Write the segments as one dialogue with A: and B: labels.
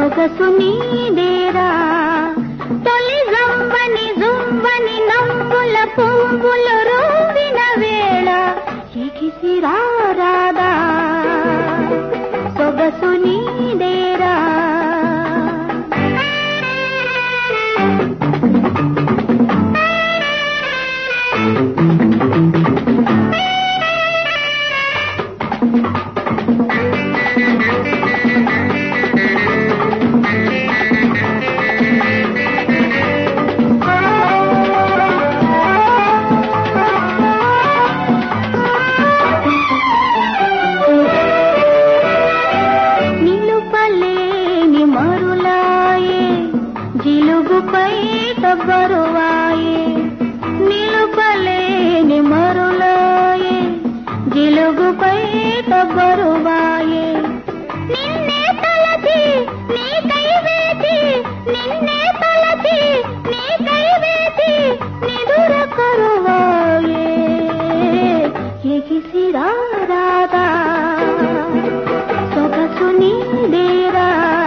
A: సొగసు నీదేరా తొలి జంబని జుంబని నంబుల పువ్వులు రూవిన వేళ ఎగిసి రారాదా సొగసు నీదేరా నిలుపలేని మరులాయే జిలుగుపై బరువాయే నిలుపలేని మరులాయే జిలుగుపై బరువాయే నిన్నే తలచి నీకై వేచి నిన్నే తలచి నీకై వేచి నిదుర కరువాయే ఎగిసి రాదా సొగసు నీదేరా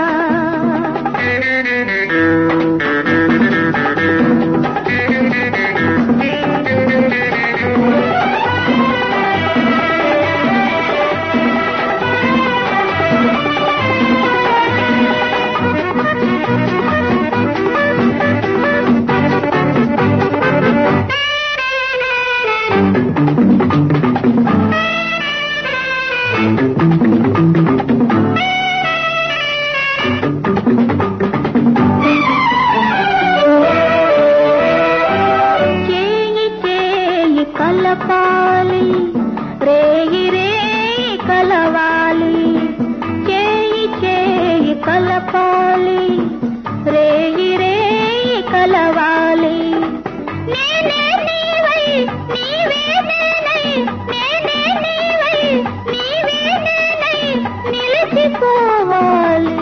A: చేయి చేయి కలపాలి రేయి రేయి కలవాలి చేయి చేయి కలపాలి రేయి రేయి కలవాలి నేనే నీవై నీవే నేనై నేనే నీవై నీవే నేనై నిలిచిపోవాలి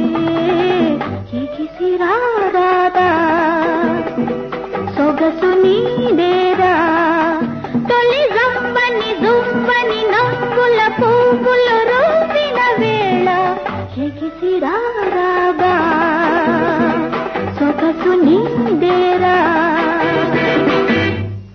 A: ఎగిసి రాదా సొగసు నీదేరా తొలి జంబని జుంబని నంబుల పువ్వులు రూపిన వేళ ఎగిసి రాగా